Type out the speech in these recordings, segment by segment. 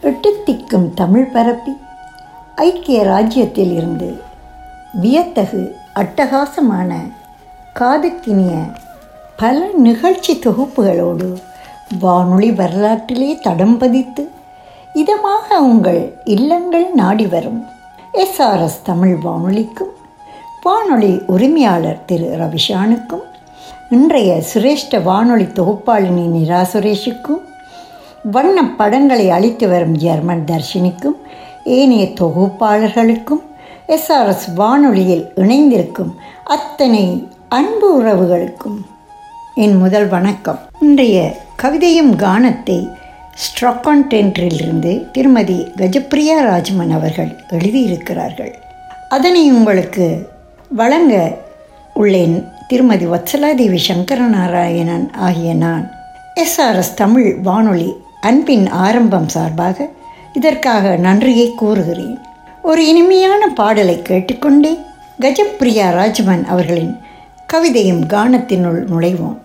எட்டு திக்கும் தமிழ் பரப்பி ஐக்கிய ராஜ்யத்தில் இருந்து வியத்தகு அட்டகாசமான காதுக்கினிய பல நிகழ்ச்சி தொகுப்புகளோடு வானொலி வரலாற்றிலே தடம் பதித்து இதமாக உங்கள் இல்லங்கள் நாடி வரும் எஸ்ஆர்எஸ் தமிழ் வானொலிக்கும் வானொலி உரிமையாளர் திரு ரவிஷானுக்கும் இன்றைய சிரேஷ்ட வானொலி தொகுப்பாளினி நிரா சுரேஷுக்கும் வண்ண படங்களை அளித்து வரும் ஜெர்மன் தர்ஷினிக்கும் ஏனைய தொகுப்பாளர்களுக்கும் எஸ்ஆர்எஸ் வானொலியில் இணைந்திருக்கும் அத்தனை அன்பு உறவுகளுக்கும் என் முதல் வணக்கம் இன்றைய கவிதையும் கானத்தை ஸ்ட்ராக்கான்டென்றிலிருந்து திருமதி கஜப்பிரியா ராஜ்மன் அவர்கள் எழுதியிருக்கிறார்கள் அதனை உங்களுக்கு வழங்க உள்ளேன் திருமதி வத்சலாதேவி சங்கரநாராயணன் ஆகிய நான் எஸ்ஆர்எஸ் தமிழ் வானொலி அன்பின் ஆரம்பம் சார்பாக இதற்காக நன்றியை கூறுகிறேன் ஒரு இனிமையான பாடலை கேட்டுக்கொண்டே கஜப்பிரியா ராஜ்மன் அவர்களின் கவிதையும் கானத்தினுள் நுழைவோம்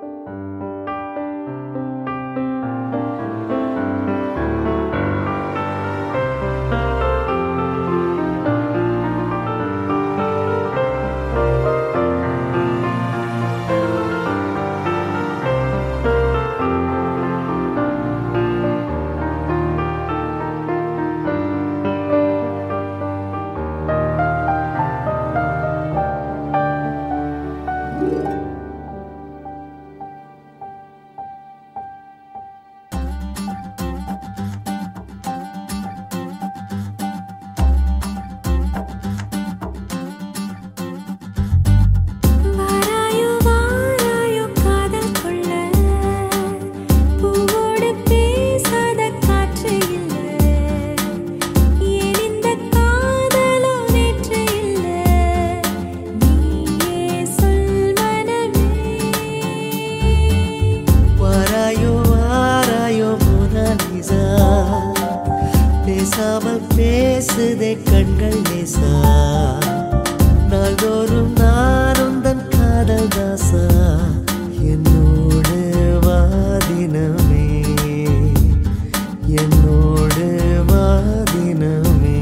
வாராயோ வாராயோ காதல் கொள்ள பூவோடு பேசாத காற்று இல்லை ஏன் இந்த காதலோ நேற்று இல்லை நீயே சொல் மனமே வாராயோ வாராயோ மோனாலிசா பேசாமல் பேசுதே கண்கள் லேசா நாள்தோறும் நானும் தன் காதல் தாசா என்னோடு வாதினமே என்னோடு வாதினமே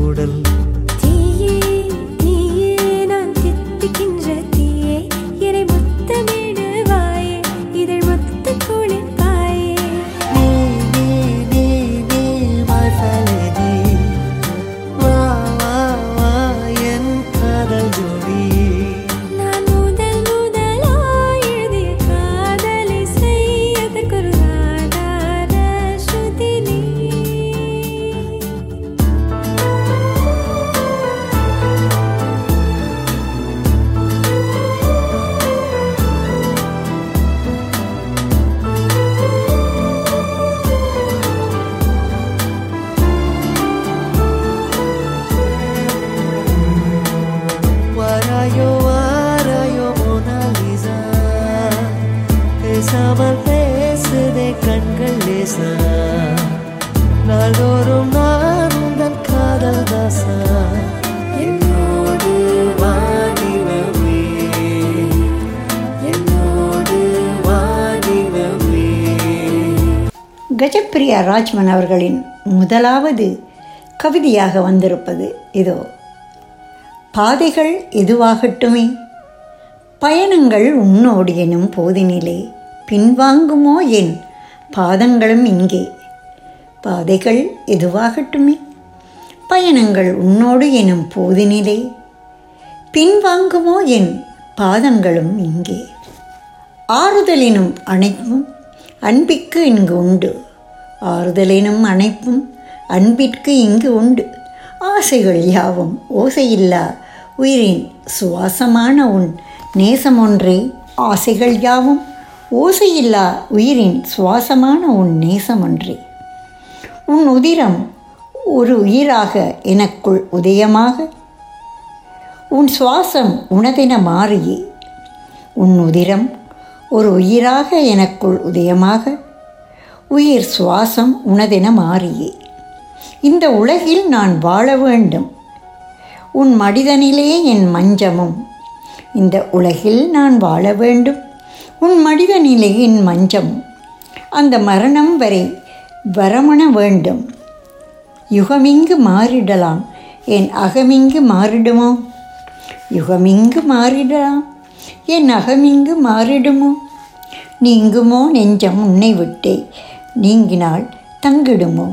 ஊடல் தீயே தீயே நான் தித்திக்கின்ற தீயே என்னை முத்தமிடுவாயே இதழ் முத்த குளிப்பாயே நீ நீ நீ நீ வாசலே நீ வா வா வா என் காதல் ஜோடி நான் முதல் முதலாய் எழுதிய காதலை செய்யதற்கொரு ஆதார ஸ்ருதி நீ வாராயோ வாராயோ மோனாலிசா பேசாமல் பேசுதே கண்கள் லேசா நாள்தோறும் நான் உந்தன் காதல் தாசா என்னோடு வாடினமே என்னோடு வாடினமே கஜப்பிரியா ராஜ்மன் அவர்களின் முதலாவது கவிதையாக வந்திருப்பது இதோ பாதைகள் எதுவாகட்டுமே பயணங்கள் உன்னோடு எனும் போதினிலே பின்வாங்குமோ என் பாதங்களும் இங்கே பாதைகள் எதுவாகட்டுமே பயணங்கள் உன்னோடு எனும் போதினிலே பின்வாங்குமோ என் பாதங்களும் இங்கே ஆறுதலினும் அணைப்பும் அன்பிற்கு இங்கு உண்டு ஆறுதலினும் அணைப்பும் அன்பிற்கு இங்கு உண்டு ஆசைகள் யாவும் ஓசையில்லா உயிரின் சுவாசமான உன் நேசம் ஒன்றே ஆசைகள் யாவும் ஓசையில்லா உயிரின் சுவாசமான உன் நேசம் ஒன்றே உன் உதிரம் ஒரு உயிராக எனக்குள் உதயமாக உன் சுவாசம் உனதென மாறியே உன் உதிரம் ஒரு உயிராக எனக்குள் உதயமாக உயிர் சுவாசம் உனதென மாறியே இந்த உலகில் நான் வாழ வேண்டும் உன் மடிதனிலே என் மஞ்சமும் இந்த உலகில் நான் வாழ வேண்டும் உன் மடிதனிலே என் மஞ்சமும் அந்த மரணம் வரை வரமண வேண்டும் யுகமிங்கு மாறிடலாம் என் அகமிங்கு மாறிடுமோ யுகமிங்கு மாறிடலாம் என் அகமிங்கு மாறிடுமோ நீங்குமோ நெஞ்சம் உன்னை விட்டே நீங்கினால் தங்கிடுமோ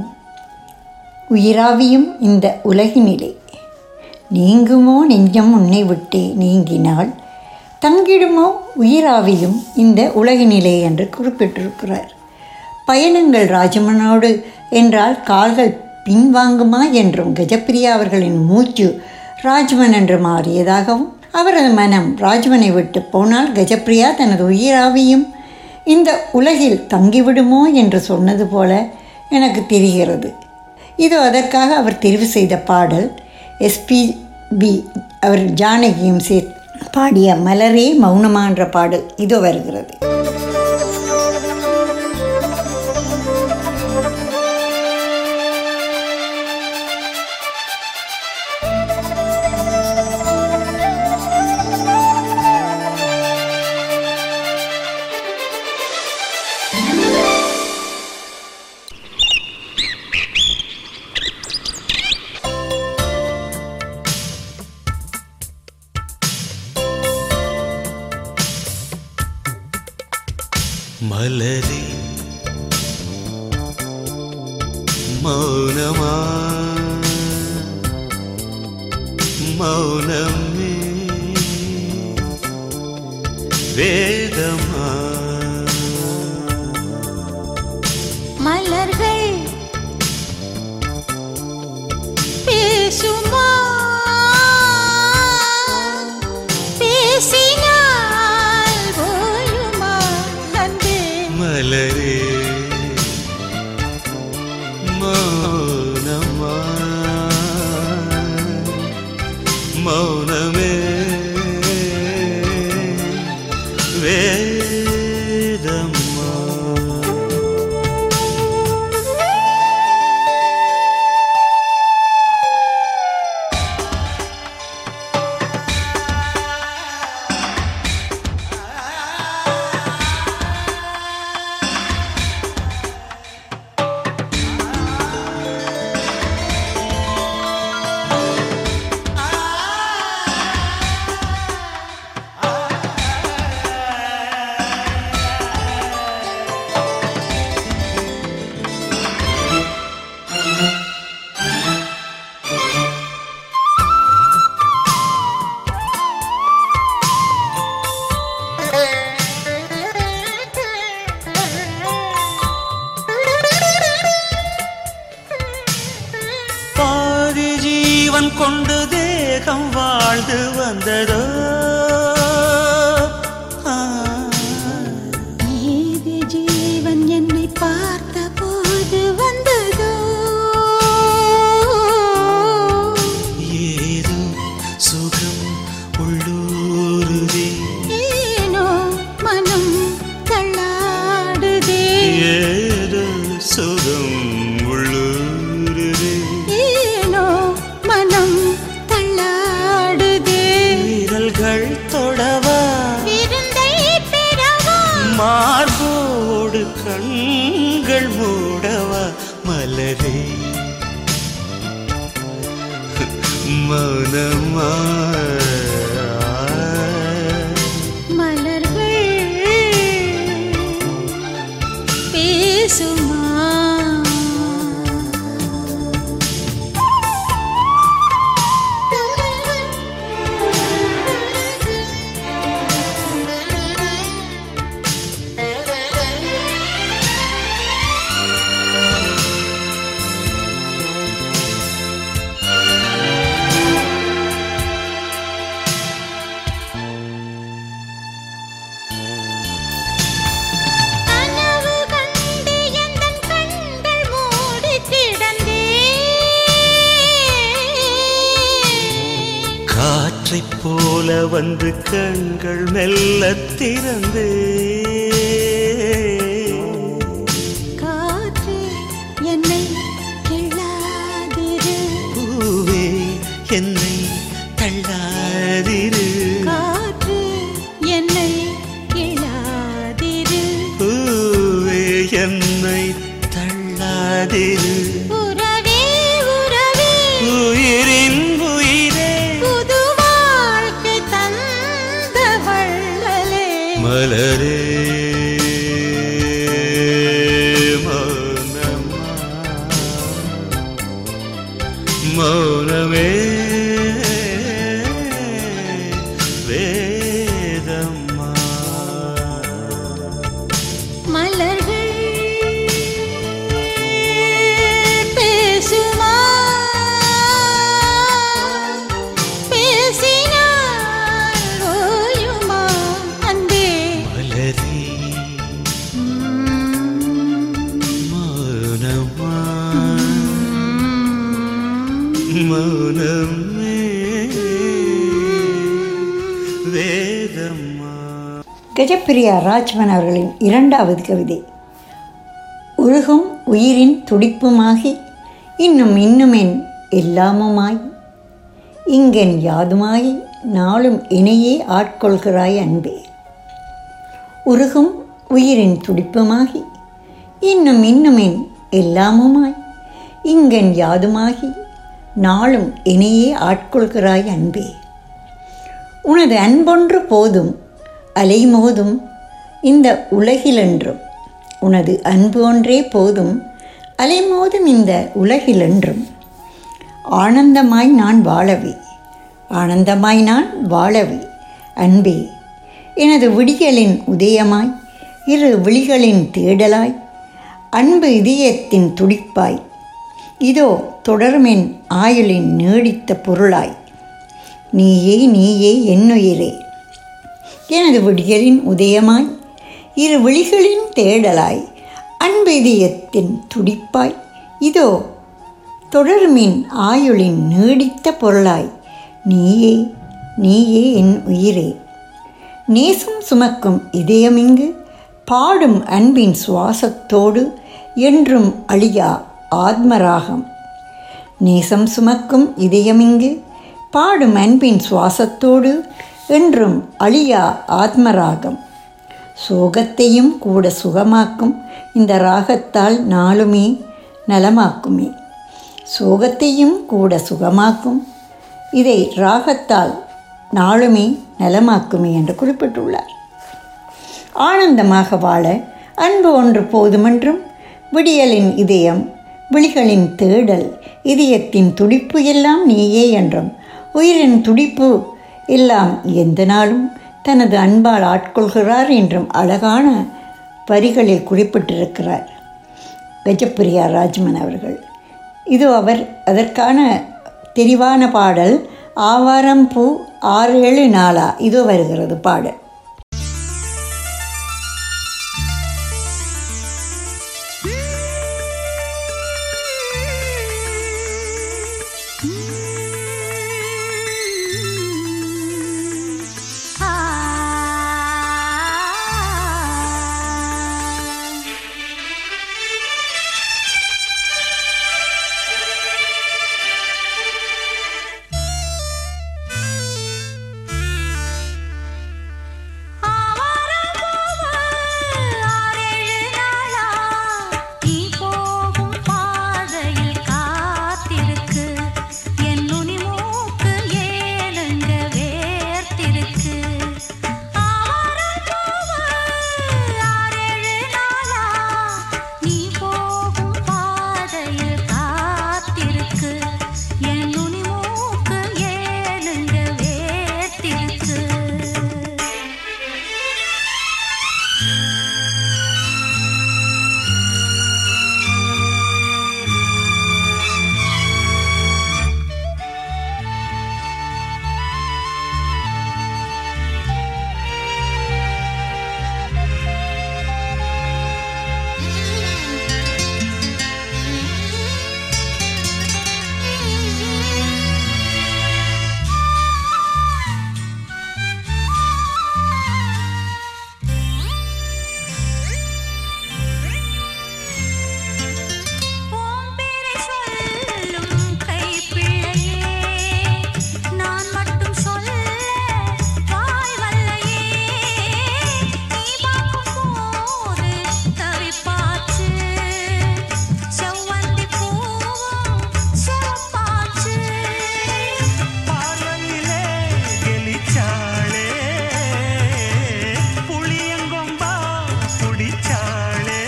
உயிராவியும் இந்த உலகினிலே நீங்குமோ நெஞ்சம் உன்னை விட்டே நீங்கினால் தங்கிடுமோ உயிராவியும் இந்த உலகினிலே என்று குறிப்பிட்டிருக்கிறார் பயணங்கள் ராஜமனோடு என்றால் கால்கள் பின்வாங்குமா என்றும் கஜப்பிரியா அவர்களின் மூச்சு ராஜ்மன் என்று மாறியதாகவும் அவரது மனம் ராஜ்மனை விட்டு போனால் கஜப்பிரியா தனது உயிராவியும் இந்த உலகில் தங்கிவிடுமோ என்று சொன்னது போல எனக்கு தெரிகிறது இது அதற்காக அவர் தெரிவு செய்த பாடல் எஸ்பிபி அவர் ஜானகியும் சே பாடிய மலரே மௌனமா என்ற பாடல் இதோ வருகிறது மலரே மௌனமா மௌனமே வேதமா மலர்கள் பேசுமா பேசினால் போலுமா அன்பே மலரே மௌனமா மௌனமே வேதமா ஜீவன் கொண்டு தேகம் வாழ்ந்து வந்ததோ ஆ. ஏது ஜீவன் என்னை பார்த்த போது வந்ததோ ஏதோ சுகம் உள்ளூருதே ஏனோ மனம் தள்ளாடுதே ஏதோ சுகம் உள்ளூருதே ஏனோ மனம் தள்ளாடுதே விரல்கள் தொடவா விருந்தை பெறவா மார்போடு கண்கள் மூடவா மலரே மௌனமா மலர்கள் பேசுமா கனவு கண்டு எந்தன் கண்கள் மூடி கிடந்தே காற்றைப் போல வந்து கண்கள் மெல்ல திறந்து காற்று என்னை கிள்ளாதிரு பூவே என்னை தள்ளாதிரு காற்று என்னை கிள்ளாதிரு பூவே என்னை தள்ளாதிரு உறவே உறவே உயிரின் உயிரே புது வாழ்க்கை தந்த வள்ளலே மலரே மௌனமா மௌனமே வேதம்மா மலர்கள் பேசுமா பேசினால் ஓயுமா அன்பே மலரே மௌனமா மௌனமே வேதம்மா கஜப்பிரியா ராஜ்மன் அவர்களின் இரண்டாவது கவிதை உருகும் உயிரின் துடிப்புமாகி இன்னும் இன்னுமென் எல்லாமுமாய் இங்கென் யாதுமாய் நாளும் இணையே ஆட்கொள்கிறாய் அன்பே உருகும் உயிரின் துடிப்புமாகி இன்னும் இன்னுமென் எல்லாமுமாய் இங்கென் யாதுமாகி நாளும் இணையே ஆட்கொள்கிறாய் அன்பே உனது அன்பொன்று போதும் அலைமோதும் இந்த உலகிலென்றும் உனது அன்பு ஒன்றே போதும் அலைமோதும் இந்த உலகிலென்றும் ஆனந்தமாய் நான் வாழவே ஆனந்தமாய் நான் வாழவே அன்பே எனது விடிகளின் உதயமாய் இரு விழிகளின் தேடலாய் அன்பு இதயத்தின் துடிப்பாய் இதோ தொடருமென் ஆயுளின் நீடித்த பொருளாய் நீயே நீயே என்னுயிரே எனது விடியலின் உதயமாய் இரு விழிகளின் தேடலாய் அன்பு இதயத்தின் துடிப்பாய் இதோ தொடருமின் ஆயுளின் நீடித்த பொருளாய் நீயே நீயே என் உயிரே நேசம் சுமக்கும் இதயமிங்கு பாடும் அன்பின் சுவாசத்தோடு என்றும் அழியா ஆத்மராகம் நேசம் சுமக்கும் இதயமிங்கு பாடும் அன்பின் சுவாசத்தோடு என்றும் அழியா ஆத்மராகம் சோகத்தையும் கூட சுகமாக்கும் இந்த ராகத்தால் நாளுமே நலமாக்குமே சோகத்தையும் கூட சுகமாக்கும் இதை ராகத்தால் நாளுமே நலமாக்குமே என்று குறிப்பிட்டுள்ளார் ஆனந்தமாக வாழ அன்பு ஒன்று போதுமென்றும் விடியலின் இதயம் விழிகளின் தேடல் இதயத்தின் துடிப்பு எல்லாம் நீயே என்றும் உயிரின் துடிப்பு எல்லாம் எந்த நாளும் தனது அன்பால் ஆட்கொள்கிறார் என்றும் அழகான வரிகளில் குறிப்பிட்டிருக்கிறார் கஜப்பிரியா ராஜ்மன் அவர்கள் இது அவர் அதற்கான தெரிவான பாடல் ஆவாரம் பூ ஆறு ஏழு நாளா இதோ வருகிறது பாடல் என் நுனி மூக்கு ஏனுங்க வேர்த்திருக்கு ஓம் பேரை சொல்லும் கைப்பிள்ளையே நான் மட்டும் சொல்ல வாய் வல்லையே நீ பார்க்கும் போது தவிப்பாச்சு செவ்வந்தி பூவும் சிவப்பாச்சு பார்வையிலே கெளிச்சாளே புளியங்கொம்பா புடிச்சாளே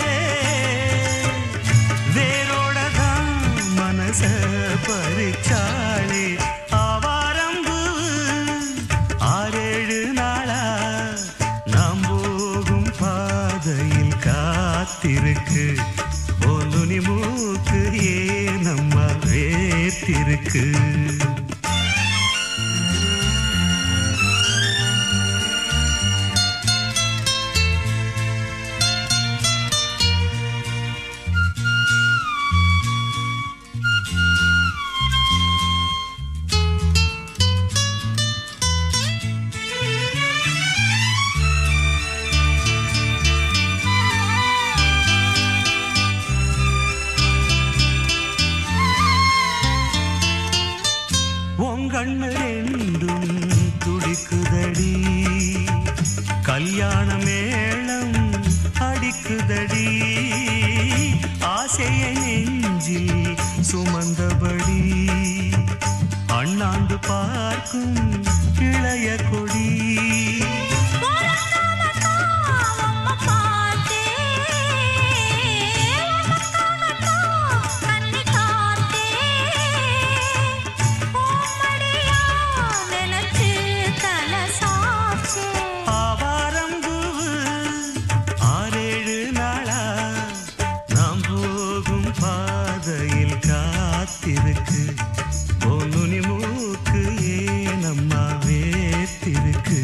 வேரோட தான் மனச பறிச்சாளே ஆவாரம்பு ஆறேழு நாளா நாம் போகும் பாதையில் காத்திருக்கு ஒன்னு மூக்கு ஏனம்மா வேத்திருக்கு உங்கண்ணு ரெண்டும் துடிக்குதடி கல்யாண மேளம் அடிக்குதடி ஆசைய நெஞ்சில் சுமந்தபடி அண்ணாந்து பார்க்கும் இளைய கொடி ஆவாரம்பூவு ஆறேழு நாளா நாம் போகும் பாதையில் காத்திருக்கு பொன்னுனி மூக்கு ஏனம்மா வேத்திருக்கு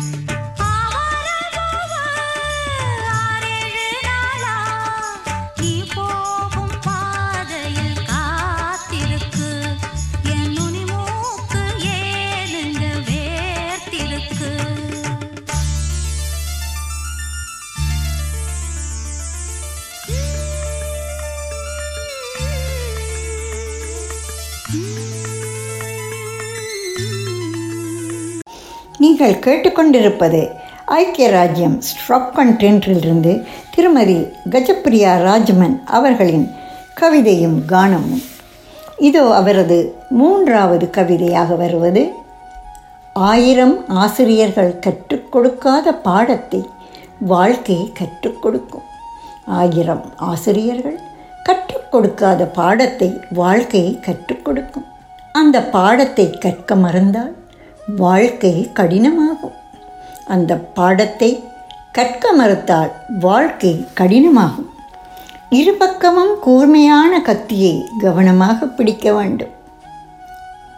நீங்கள் கேட்டுக்கொண்டிருப்பது ஐக்கிய ராஜ்யம் ஸ்ட்ராக் கண்டென்ட்டிலிருந்து திருமதி கஜப்பிரியா ராஜ்மன் அவர்களின் கவிதையும் கானமும் இதோ அவரது மூன்றாவது கவிதையாக வருவது ஆயிரம் ஆசிரியர்கள் கற்றுக் கொடுக்காத பாடத்தை வாழ்க்கை கற்றுக் கொடுக்கும் ஆயிரம் ஆசிரியர்கள் கற்றுக் கொடுக்காத பாடத்தை வாழ்க்கை கற்றுக் கொடுக்கும் அந்த பாடத்தை கற்க மறந்தால் வாழ்க்கை கடினமாகும் அந்த பாடத்தை கற்க மறுத்தால் வாழ்க்கை கடினமாகும் இருபக்கமும் கூர்மையான கத்தியை கவனமாக பிடிக்க வேண்டும்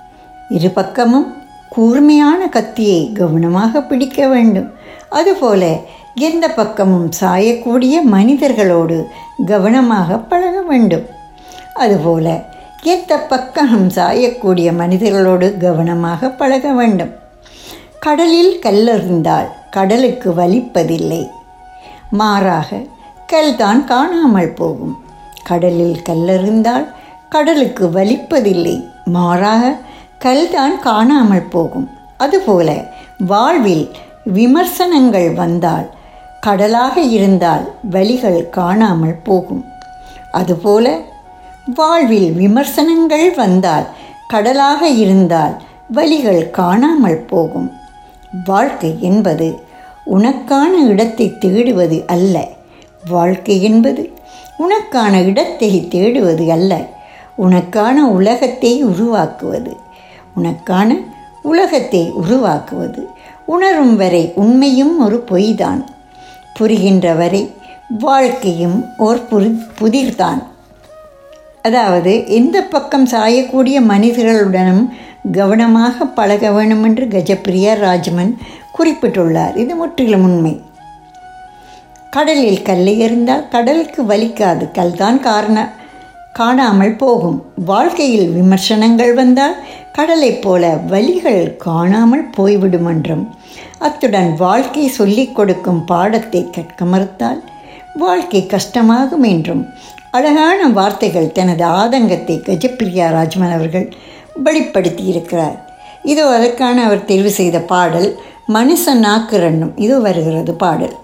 இரு பக்கமும் கூர்மையான கத்தியை கவனமாக பிடிக்க வேண்டும் அதுபோல எந்த பக்கமும் சாயக்கூடிய மனிதர்களோடு கவனமாக பழக வேண்டும் அதுபோல எந்த பக்கம் சாயக்கூடிய மனிதர்களோடு கவனமாக பழக வேண்டும் கடலில் கல்லறிந்தால் கடலுக்கு வலிப்பதில்லை மாறாக கல்தான் காணாமல் போகும் கடலில் கல்லறிந்தால் கடலுக்கு வலிப்பதில்லை மாறாக கல்தான் காணாமல் போகும் அதுபோல வாழ்வில் விமர்சனங்கள் வந்தால் கடலாக இருந்தால் வலிகள் காணாமல் போகும் அதுபோல வாழ்வில் விமர்சனங்கள் வந்தால் கடலாக இருந்தால் வலிகள் காணாமல் போகும் வாழ்க்கை என்பது உனக்கான இடத்தை தேடுவது அல்ல வாழ்க்கை என்பது உனக்கான இடத்தை தேடுவது அல்ல உனக்கான உலகத்தை உருவாக்குவது உனக்கான உலகத்தை உருவாக்குவது உணரும் வரை உண்மையும் ஒரு பொய்தான் புரிகின்ற வரை வாழ்க்கையும் ஓர் புரி புதிர்தான் அதாவது எந்த பக்கம் சாயக்கூடிய மனிதர்களுடனும் கவனமாக பழக வேண்டும் என்று கஜப்பிரியா ராஜமன் குறிப்பிட்டுள்ளார் இது முற்றிலும் உண்மை கடலில் கல்லை எறிந்தால் கடலுக்கு வலிக்காது கல்தான் காரண காணாமல் போகும் வாழ்க்கையில் விமர்சனங்கள் வந்தால் கடலைப் போல வலிகள் காணாமல் போய்விடும் என்றும் அத்துடன் வாழ்க்கை சொல்லிக் கொடுக்கும் பாடத்தை கற்க மறுத்தால் வாழ்க்கை கஷ்டமாகும் என்றும் அழகான வார்த்தைகள் தனது ஆதங்கத்தை கஜப்பிரியா ராஜ்மன் அவர்கள் வெளிப்படுத்தியிருக்கிறார் இதோ அதற்கான அவர் தேர்வு செய்த பாடல் மனுஷ நாக்கு ரன்னும் இது வருகிறது பாடல்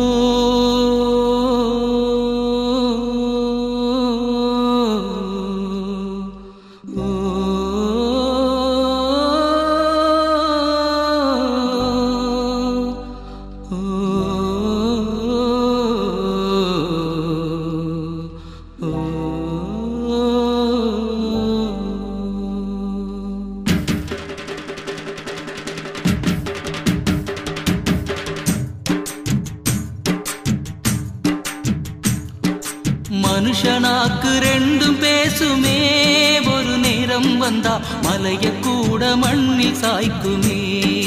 மனுஷனாக்கு ரெண்டும் பேசுமே ஒரு நேரம் வந்தா மலைய கூட மண்ணில் சாய்க்குமே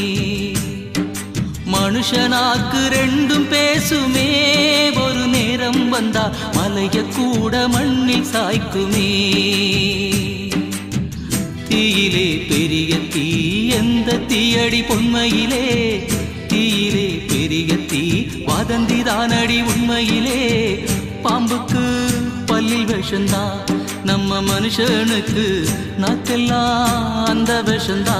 மனுஷனாக்கு ரெண்டும் பேசுமே ஒரு நேரம் வந்தா மலைய கூட மண்ணில் சாய்க்குமே தீயிலே பெரிய தீ எந்த தீயடி பொன்மையிலே தீயிலே பெரிய தீ வதந்தி தானடி உண்மையிலே பாம்புக்கு பல்லில் விஷந்தா நம்ம மனுஷனுக்கு நாக்கெல்லாம் அந்த விஷந்தா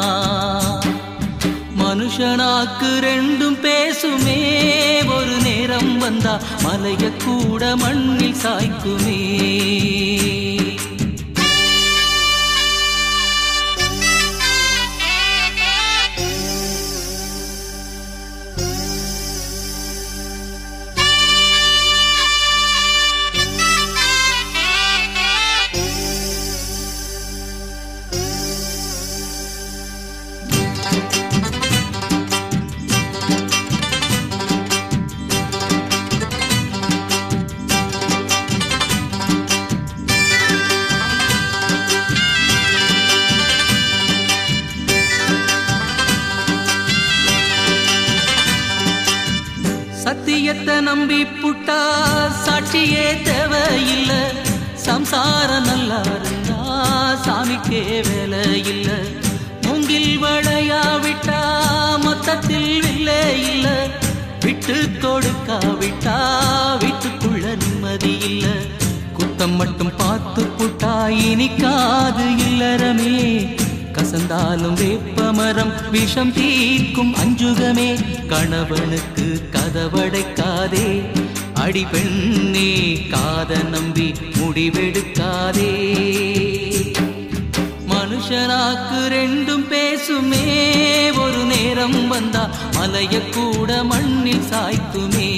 மனுஷனாக்கு ரெண்டும் பேசுமே ஒரு நேரம் வந்தா மலைய கூட மண்ணில் சாய்க்குமே சத்தியத்தை நம்பி புட்டா சாட்சியே தேவையில்ல சம்சாரம் நல்லா இருந்தா சாமிக்கே வேலை இல்ல மூங்கில் வளையா விட்டா மொத்தத்தில் வில்லே இல்ல விட்டு கொடுக்காவிட்டா வீட்டுக்குள்ள நிம்மதி இல்ல குத்தம் மட்டும் பார்த்து புட்டா இனிக்காது இல்லறமே கசந்தாலும் வேப்பமரம் விஷம் தீர்க்கும் அஞ்சுகமே கணவனுக்கு கதவடைக்காதே அடி பெண்ணே காத நம்பி முடிவெடுக்காதே மனுஷனாக்கு ரெண்டும் பேசுமே ஒரு நேரம் வந்தா மலைய கூட மண்ணில் சாய்க்குமே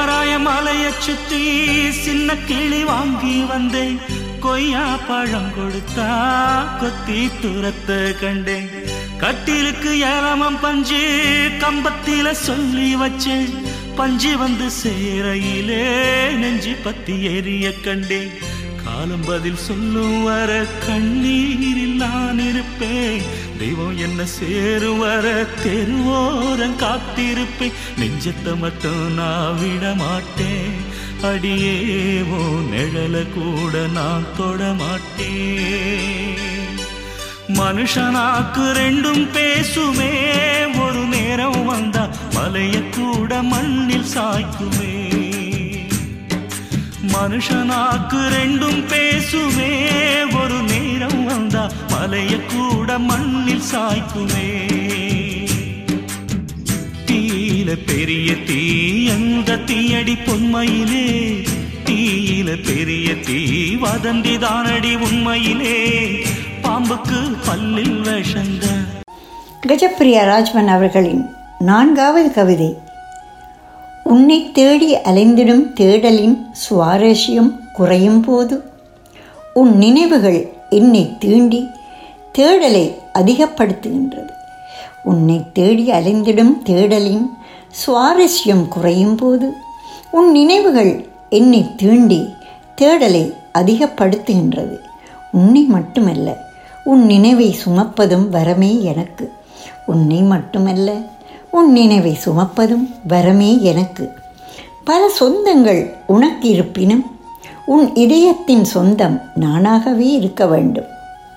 சாராய மலைய சுத்தி சின்ன கிளி வாங்கி வந்தேன் கொய்யா பழம் கொடுத்தா கொத்தி துரத்த கண்டேன் கட்டிலுக்கு ஏலமம் பஞ்சு கம்பத்தில சொல்லி வச்சேன் பஞ்சு வந்து சேரையிலே நெஞ்சு பத்தி எரிய கண்டேன் காலம் பதில் சொல்லும் வர கண்ணீரில் நான் இருப்பேன் தெய்வம் என்ன சேரும் வர தெருவோரம் காத்திருப்பேன் நெஞ்சத்தை மட்டும் நான் விட மாட்டேன் அடியேவோ நிழல கூட நான் தொட மாட்டேன் மனுஷனாக்கு ரெண்டும் பேசுமே ஒரு நேரம் வந்தா மலைய கூட மண்ணில் சாய்க்குமே மனுஷனாக்கு ரெண்டும் பேசுமே ஒரு நேரம் வந்தா மலைய கூட மண்ணில் சாய்க்குமே தீயில பெரிய தீ எந்த தீயடி பொன்மையிலே தீயில பெரிய தீ வதந்தி தானடி உண்மையிலே பாம்புக்கு பல்லில் விஷங்க கஜப்பிரியா ராஜ்மன் அவர்களின் நான்காவது கவிதை உன்னை தேடி அலைந்திடும் தேடலின் சுவாரஸ்யம் குறையும் போது உன் நினைவுகள் என்னை தீண்டி தேடலை அதிகப்படுத்துகின்றது உன்னை தேடி அலைந்திடும் தேடலின் சுவாரஸ்யம் குறையும் போது உன் நினைவுகள் என்னை தீண்டி தேடலை அதிகப்படுத்துகின்றது உன்னை மட்டுமல்ல உன் நினைவை சுமப்பதும் வரமே எனக்கு உன்னை மட்டுமல்ல உன் நினைவை சுமப்பதும் வரமே எனக்கு பல சொந்தங்கள் உனக்கு இருப்பினும் உன் இதயத்தின் சொந்தம் நானாகவே இருக்க வேண்டும்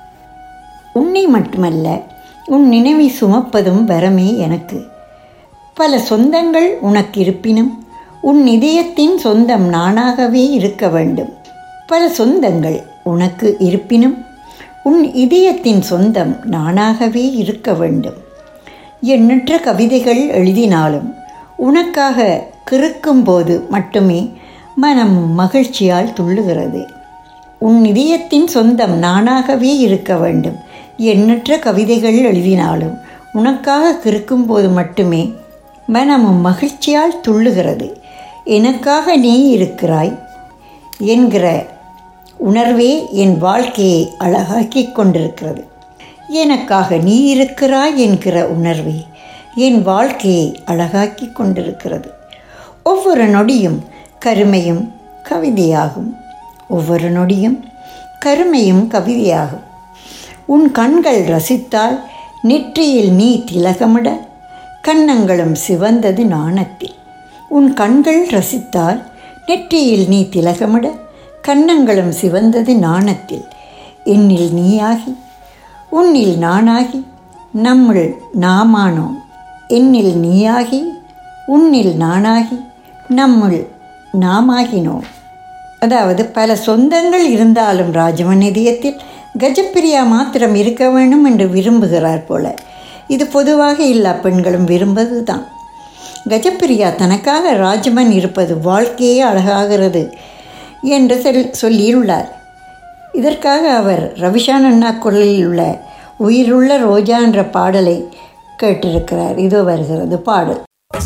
உன்னை மட்டுமல்ல உன் நினைவை சுமப்பதும் வரமே எனக்கு பல சொந்தங்கள் உனக்கு இருப்பினும் உன் இதயத்தின் சொந்தம் நானாகவே இருக்க வேண்டும் பல சொந்தங்கள் உனக்கு இருப்பினும் உன் இதயத்தின் சொந்தம் நானாகவே இருக்க வேண்டும் எண்ணற்ற கவிதைகள் எழுதினாலும் உனக்காக கிறுக்கும்போது மட்டுமே மனம் மகிழ்ச்சியால் துள்ளுகிறது உன் இதயத்தின் சொந்தம் நானாகவே இருக்க வேண்டும் எண்ணற்ற கவிதைகள் எழுதினாலும் உனக்காக கிறுக்கும்போது மட்டுமே மனமும் மகிழ்ச்சியால் துள்ளுகிறது எனக்காக நீ இருக்கிறாய் என்கிற உணர்வே என் வாழ்க்கையை அழகாக்கிக் கொண்டிருக்கிறது எனக்காக நீ இருக்கிறாய் என்கிற உணர்வே என் வாழ்க்கையை அழகாக்கிக் கொண்டிருக்கிறது ஒவ்வொரு நொடியும் கருமையும் கவிதையாகும் ஒவ்வொரு நொடியும் கருமையும் கவிதையாகும் உன் கண்கள் ரசித்தால் நெற்றியில் நீ திலகமிட கன்னங்களும் சிவந்தது நாணத்தில் உன் கண்கள் ரசித்தால் நெற்றியில் நீ திலகமிட கன்னங்களும் சிவந்தது நாணத்தில் என்னில் நீயாகி உன்னில் நானாகி நம்முள் நாமானோம் என்னில் நீயாகி உன்னில் நானாகி நம்முள் நாமாகினோம் அதாவது பல சொந்தங்கள் இருந்தாலும் ராஜமன் இதயத்தில் கஜப்பிரியா மாத்திரம் இருக்க வேண்டும் என்று விரும்புகிறார் போல இது பொதுவாக எல்லா பெண்களும் விரும்புவது தான் கஜப்பிரியா தனக்காக ராஜமன் இருப்பது வாழ்க்கையே அழகாகிறது என்று சொல் சொல்லியுள்ளார் இதற்காக அவர் ரவிஷான் அண்ணா குரலில் உள்ள உயிருள்ள ரோஜா என்ற பாடலை கேட்டிருக்கிறார் இதோ வருகிறது பாடல்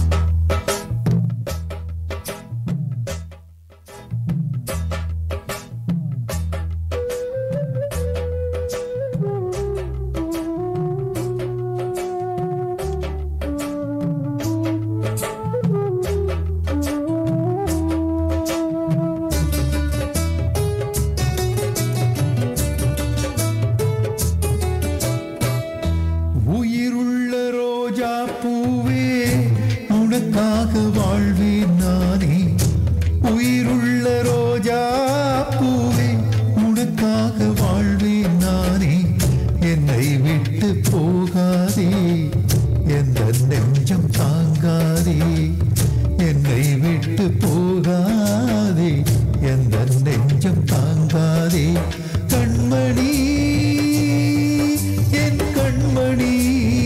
உயிருள்ள ரோஜா பூவே உனக்காக வாழ்வேன் நானே உயிருள்ள ரோஜா பூவே உனக்காக வாழ்வேன் நானே என்னை விட்டு போகாதே எந்த நெஞ்சம் தாங்காதே என்னை விட்டு போகாதே எந்த நெஞ்சம் தாங்காதே கண்மணி என் கண்மணி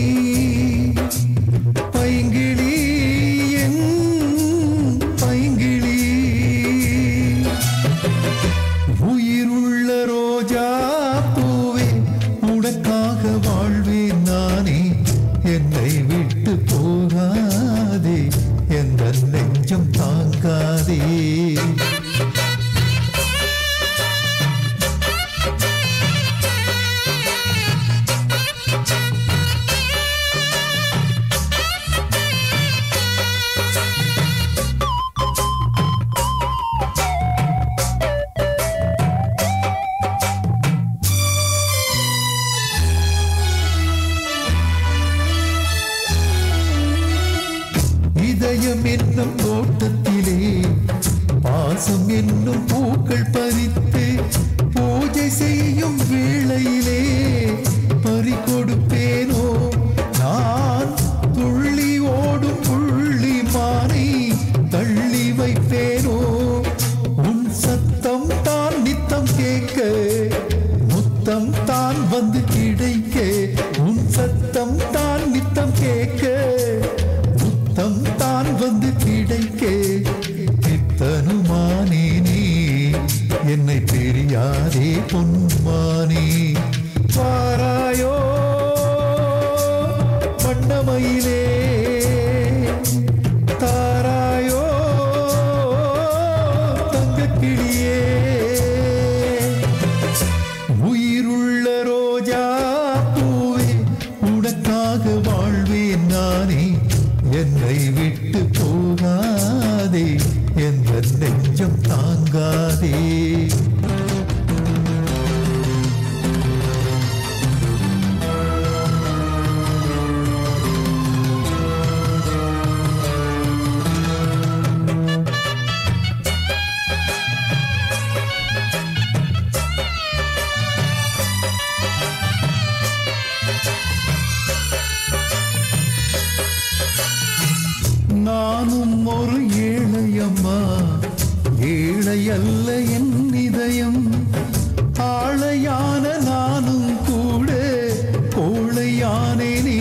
பைங்கிளி என் பைங்கிளி உயிருள்ள ரோஜா பூவே உனக்காக வாழ்வேன் நானே என்னை விட்டு போகாதே எந்த நெஞ்சம் தாங்காதே பாசம் என்னும் பூக்கள் பறித்து பூஜை செய்யும் வேளையிலே பறி கொடுப்பேனோ நான் துள்ளி ஓடும் புள்ளி மானை தள்ளி வைப்பேனோ உன் சத்தம் தான் நித்தம் கேட்க முத்தம் தான் வந்து கிடைக்க உன் சத்தம் தான் நித்தம் கேட்க முத்தம் தான் வந்து கிடைக்க பித்தனுமானேனே என்னை தெரியாதே பொன்மானே பாராயோ வண்ணமயிலே தாராயோ தங்கக்கிளியே உயிருள்ள ரோஜா பூவே உனக்காக வாழ்வேன் நானே என்னை விட்டு போகாதே எந்த நெஞ்சம் தாங்காதே நானும் ஒரு ஏழையம்மா ஏழை அல்ல என் இதயம் ஆளையான நானும் கூட கோழையானேனே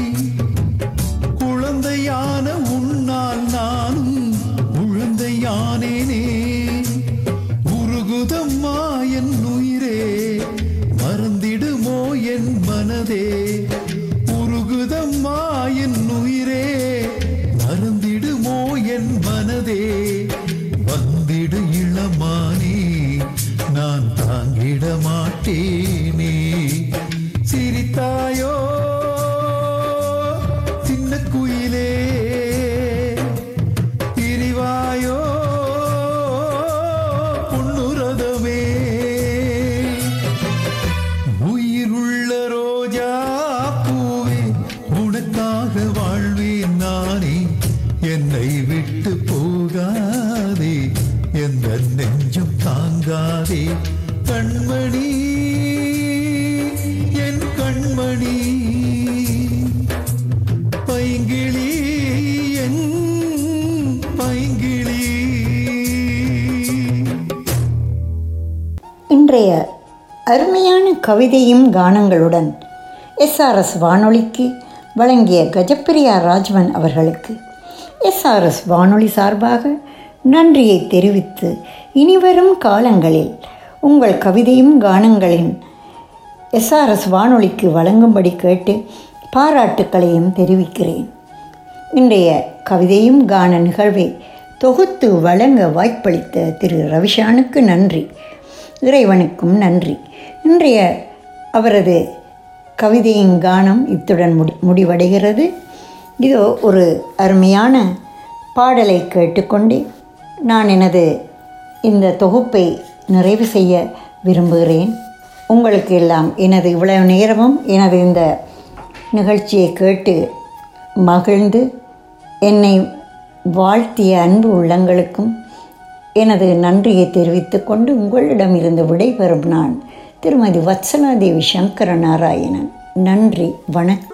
குழந்தையான உன்னால் நானும் உழந்தையானேனே உருகுதம்மா என் உயிரே மறந்திடுமோ என் மனதே உருகுதம்மா என் உயிரே மறந்திடுமோ என் மனதே வந்திடு இளமானே நான் தாங்கிட மாட்டேனே சிரித்தாயோ சின்ன குயிலே திரிவாயோ பொன்னுரதமே உயிருள்ள ரோஜா பூவே உனக்காக வாழ்வேன் நானே என்னை விட்டு போகாதே எந்த நெஞ்சம் தாங்காதே கண்மணி என் கண்மணி பைங்கிளி என் பைங்கிளி இன்றைய அருமையான கவிதையும் கானங்களுடன் எஸ்ஆர்எஸ் வானொலிக்கு வழங்கிய கஜப்பிரியா ராஜ்வன் அவர்களுக்கு எஸ்ஆர்எஸ் வானொலி சார்பாக நன்றியை தெரிவித்து இனிவரும் காலங்களில் உங்கள் கவிதையும் கானங்களின் எஸ்ஆர்எஸ் வானொலிக்கு வழங்கும்படி கேட்டு பாராட்டுக்களையும் தெரிவிக்கிறேன் இன்றைய கவிதையும் கான நிகழ்வை தொகுத்து வழங்க வாய்ப்பளித்த திரு ரவிஷானுக்கு நன்றி இறைவனுக்கும் நன்றி இன்றைய அவரது கவிதையின் கானம் இத்துடன் முடி முடிவடைகிறது இதோ ஒரு அருமையான பாடலை கேட்டுக்கொண்டு நான் எனது இந்த தொகுப்பை நிறைவு செய்ய விரும்புகிறேன் உங்களுக்கு எல்லாம் எனது இவ்வளவு நேரமும் எனது இந்த நிகழ்ச்சியை கேட்டு மகிழ்ந்து என்னை வாழ்த்திய அன்பு உள்ளங்களுக்கும் எனது நன்றியை தெரிவித்துக் கொண்டு உங்களிடமிருந்து விடைபெறும் நான் திருமதி வத்சலாதேவி சங்கர நாராயணன் நன்றி வணக்கம்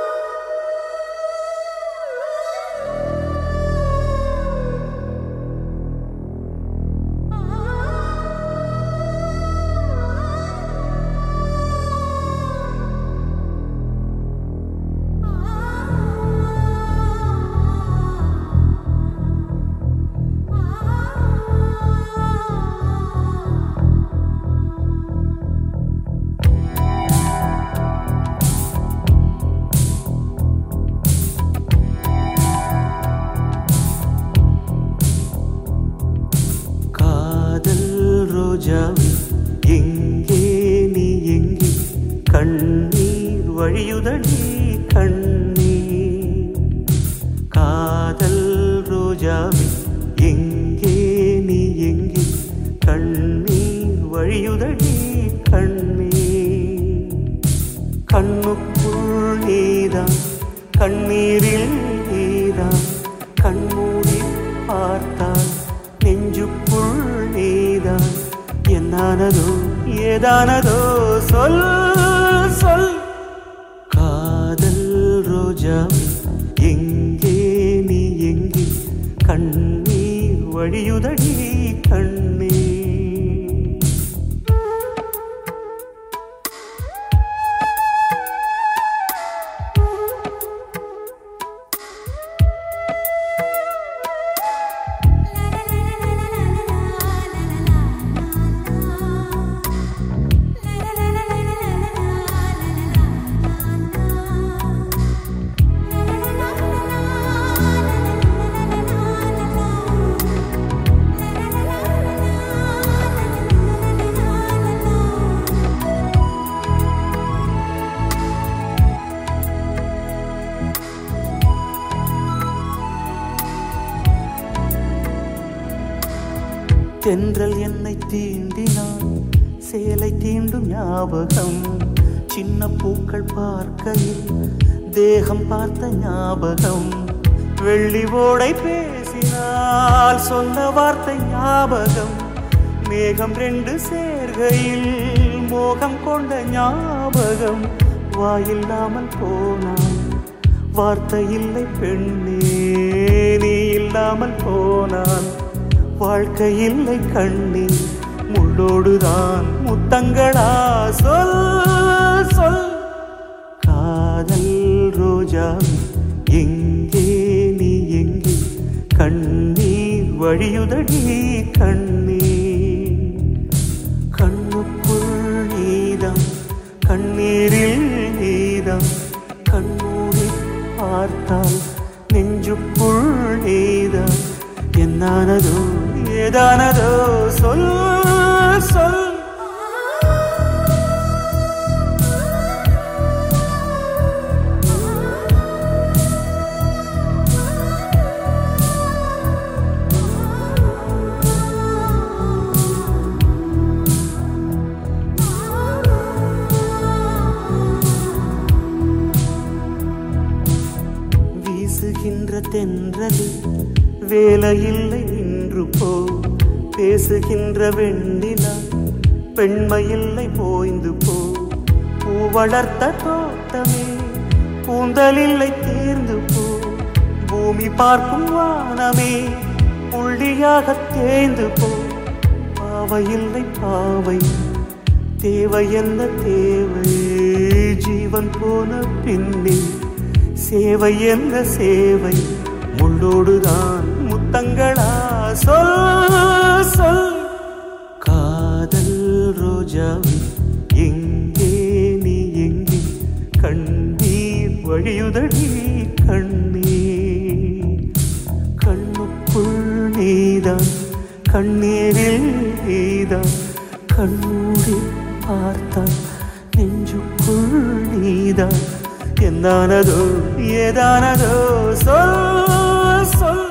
காதல் ரோஜாவே எங்கே நீ எங்கே கண்ணீர் வழியுதடி கண்ணீர் காதல் ரோஜாவே எங்கே நீ எங்கே கண்ணீர் வழியுதடி கண்ணீர் கண்ணுக்குள் நீதான் கண்ணீரில் நீதான் கண்மூடி பார்த்தால் நெஞ்சுக்குள் நீதான் என்னானதோ ஏதானதோ சொல் சொல் காதல் ரோஜா எங்கே நீ எங்கே கண்ணீர் வழியுதடி கண்ணீர் தென்றல் என்னை தீண்டினான் சேலை தீண்டும் ஞாபகம் சின்ன பூக்கள் பார்க்கையில் தேகம் பார்த்த ஞாபகம் வெள்ளி ஓடை பேசினால் சொன்ன வார்த்தை ஞாபகம் மேகம் ரெண்டு சேர்கையில் மோகம் கொண்ட ஞாபகம் வாயில்லாமல் போனான் வார்த்தை இல்லை பெண்ணே நீ இல்லாமல் போனான் வாழ்க்கை இல்லை கண்ணே முள்ளோடுதான் முத்தங்களா சொல் சொல் காதல் ரோஜா எங்கே நீ எங்கே கண்ணீர் வழியுதடி கண்ணீர் கண்ணுக்குள் நீதான் கண்ணீரில் நீதான் கண்ணூரி பார்த்தால் நெஞ்சுக்குள் நீதான் என்னானதோ ஏதானதோ சொல் சொல் வீசுகின்ற தென்றலில் வேலையில்லை நின்று போ பேசுகின்ற வெண்ணிலா பெண்மையில்லை போய்ந்து போ பூ வளர்த்த தோட்டமே கூந்தலில்லை தேர்ந்து போ பூமி பார்க்கும் வானமே புள்ளியாக தேய்ந்து போ பாவையில்லை பாவை தேவை என்ன தேவை ஜீவன் போன பின்னே சேவை என்ன சேவை முள்ளோடுதான் முத்தங்களா சொல் சொல் காதல் ரோஜாவே எங்கே நீ எங்கே கண்ணீர் வழியுதடி கண்ணீர் கண்ணுக்குள் நீதான் கண்ணீரில் நீதான் கண்ணூரி பார்த்தான் நெஞ்சுக்குள் நீதான் என்னானதோ ஏதானதோ சொல் சொல்